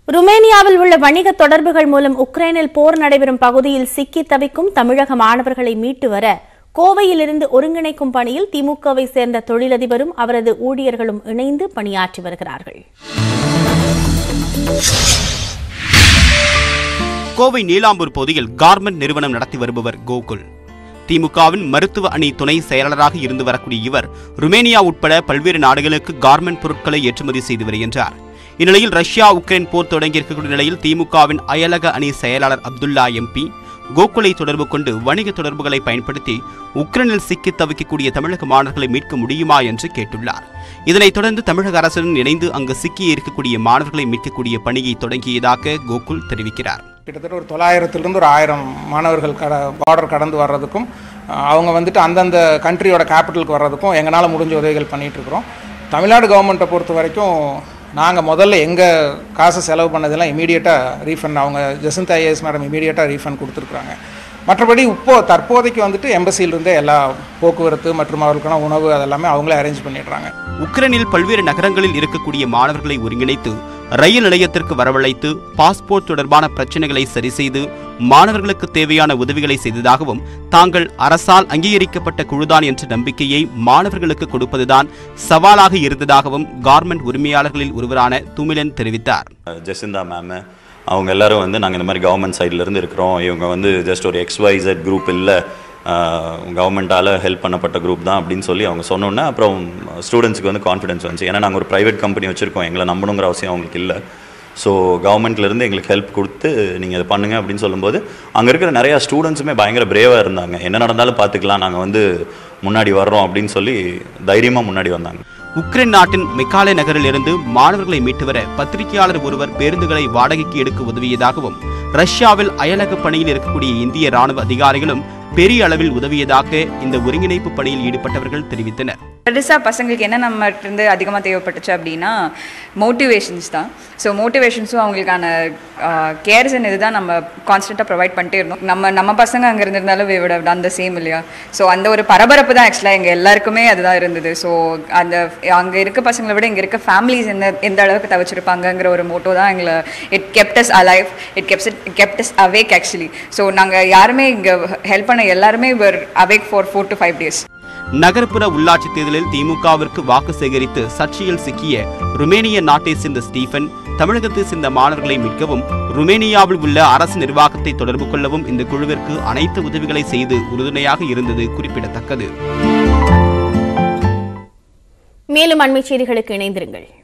ருமேனியாவில் உள்ள வணிக தொடர்புகள் மூலம் உக்ரைனில் போர் நடைபெறும் பகுதியில் சிக்கி தவிக்கும் தமிழக மாணவர்களை மீட்டு வர கோவையிலிருந்து ஒருங்கிணைக்கும் பணியில் திமுகவை சேர்ந்த தொழிலதிபரும் அவரது ஊழியர்களும் இணைந்து பணியாற்றி வருகிறார்கள் கோவை நீலாம்பூர் பகுதியில் கார்மெண்ட் நிறுவனம் நடத்தி வருபவர் கோகுல் திமுகவின் மருத்துவ அணி துணை செயலாளராக இருந்து வரக்கூடிய இவர் ருமேனியா உட்பட பல்வேறு நாடுகளுக்கு கார்மெண்ட் பொருட்களை ஏற்றுமதி செய்து வருகின்றார் இந்நிலையில் ரஷ்யா உக்ரைன் போர் தொடங்கியிருக்கக்கூடிய நிலையில் திமுகவின் அயலக அணி செயலாளர் அப்துல்லா எம்பி கோகுலை தொடர்பு கொண்டு வணிக தொடர்புகளை பயன்படுத்தி உக்ரைனில் சிக்கி தவிக்கக்கூடிய தமிழக மாணவர்களை மீட்க முடியுமா என்று கேட்டுள்ளார் இதனைத் தொடர்ந்து தமிழக அரசுடன் இணைந்து அங்கு சிக்கி இருக்கக்கூடிய மாணவர்களை மீட்கக்கூடிய பணியை தொடங்கியதாக கோகுல் தெரிவிக்கிறார் கிட்டத்தட்ட ஒரு தொள்ளாயிரத்துலேருந்து ஒரு ஆயிரம் மாணவர்கள் கட பார்டர் கடந்து வர்றதுக்கும் அஹ், அவங்க வந்துட்டு அந்தந்த கண்ட்ரியோட கேபிட்டலுக்கு வர்றதுக்கும் எங்களால் முடிஞ்ச உதவிகள் பண்ணிட்டு இருக்கிறோம் தமிழ்நாடு கவர்மெண்ட்டை பொறுத்த வரைக்கும் நாங்கள் முதல்ல எங்கள் காசை செலவு பண்ணதெல்லாம் இமீடியட்டாக ரீஃபண்ட் அவங்க ஜெசந்த் ஐஏஎஸ் மேடம் இமீடியட்டாக ரீஃபண்ட் கொடுத்துருக்குறாங்க மற்றபடி இப்போ தற்போதைக்கு வந்துட்டு எம்பசியிலிருந்தே எல்லா போக்குவரத்து மற்றும் அவர்களுக்கான உணவு அதெல்லாமே அவங்களே அரேஞ்ச் பண்ணிடுறாங்க உக்ரைனில் பல்வேறு நகரங்களில் இருக்கக்கூடிய மாணவர்களை ஒருங்கிணைத்து ரயில் நிலையத்திற்கு வரவழைத்து பாஸ்போர்ட் தொடர்பான பிரச்சனைகளை சரி செய்து மாணவர்களுக்கு தேவையான உதவிகளை செய்ததாகவும் தாங்கள் அரசால் அங்கீகரிக்கப்பட்ட குழுதான் என்ற நம்பிக்கையை மாணவர்களுக்கு கொடுப்பதுதான் சவாலாக இருந்ததாகவும் கார்மெண்ட் உரிமையாளர்களில் ஒருவரான துமிலன் தெரிவித்தார் ஜெசிந்தா மேமு அவங்க எல்லாரும் வந்து நாங்கள் இந்த மாதிரி கவர்மெண்ட் சைட்லேருந்து இருக்கிறோம் இவங்க வந்து ஜஸ்ட் ஒரு எக்ஸ்வைசட் குரூப் இல்லை கவர்மெண்ட்டால் ஹெல்ப் பண்ணப்பட்ட குரூப் தான் அப்படின்னு சொல்லி அவங்க சொன்னோன்னே அப்புறம் ஸ்டூடெண்ட்ஸ்க்கு வந்து கான்ஃபிடன்ஸ் வந்துச்சு ஏன்னா நாங்கள் ஒரு ப்ரைவேட் கம்பெனி வச்சுருக்கோம் எங்களை நம்பணுங்கிற அவசியம் அவங்களுக்கு இல்லை ஸோ கவர்மெண்ட்லேருந்து எங்களுக்கு ஹெல்ப் கொடுத்து நீங்கள் இதை பண்ணுங்க அப்படின்னு சொல்லும்போது அங்கே இருக்கிற நிறையா ஸ்டூடெண்ட்ஸுமே பயங்கர பிரேவாக இருந்தாங்க என்ன நடந்தாலும் பார்த்துக்கலாம் நாங்கள் வந்து முன்னாடி வர்றோம் அப்படின்னு சொல்லி தைரியமாக முன்னாடி வந்தாங்க உக்ரைன் நாட்டின் மெக்காலே நகரில் இருந்து மாணவர்களை மீட்டு வர பத்திரிகையாளர் ஒருவர் பேருந்துகளை வாடகைக்கு எடுக்க உதவியதாகவும் ரஷ்யாவில் அயலக பணியில் இருக்கக்கூடிய இந்திய ராணுவ அதிகாரிகளும் பெரிய அளவில் உதவியதாக இந்த ஒருங்கிணைப்பு பணியில் ஈடுபட்டவர்கள் தெரிவித்தனர் பெருசாக பசங்களுக்கு என்ன நம்மகிட்ட இருந்து அதிகமாக தேவைப்பட்டுச்சு அப்படின்னா மோட்டிவேஷன்ஸ் தான் ஸோ மோட்டிவேஷன்ஸும் அவங்களுக்கான கேர்ஸ் அண்ட் இதுதான் நம்ம கான்ஸ்டண்ட்டாக ப்ரொவைட் பண்ணிட்டே இருந்தோம் நம்ம நம்ம பசங்க அங்கே இருந்திருந்தாலும் விட அந்த சேம் இல்லையா ஸோ அந்த ஒரு பரபரப்பு தான் ஆக்சுவலாக எங்கள் எல்லாருக்குமே அதுதான் இருந்தது ஸோ அந்த அங்கே இருக்க பசங்களை விட இங்கே இருக்க ஃபேமிலிஸ் எந்த எந்த அளவுக்கு தவிச்சிருப்பாங்கங்கிற ஒரு மோட்டோ தான் எங்களை it kept us alive it keeps it kept us awake actually so நாங்கள் யாருமே இங்கே ஹெல்ப் பண்ண எல்லாருமே were awake for four to five days நகர்ப்புற உள்ளாட்சி தேர்தலில் திமுகவிற்கு வாக்கு சேகரித்து சர்ச்சையில் சிக்கிய ருமேனிய நாட்டை சேர்ந்த ஸ்டீஃபன் தமிழகத்தை சேர்ந்த மாணவர்களை மீட்கவும் ருமேனியாவில் உள்ள அரசு நிர்வாகத்தை தொடர்பு கொள்ளவும் இந்த குழுவிற்கு அனைத்து உதவிகளை செய்து உறுதுணையாக இருந்தது குறிப்பிடத்தக்கது மேலும் அண்மைச் செய்திகளுக்கு இணைந்திருங்கள்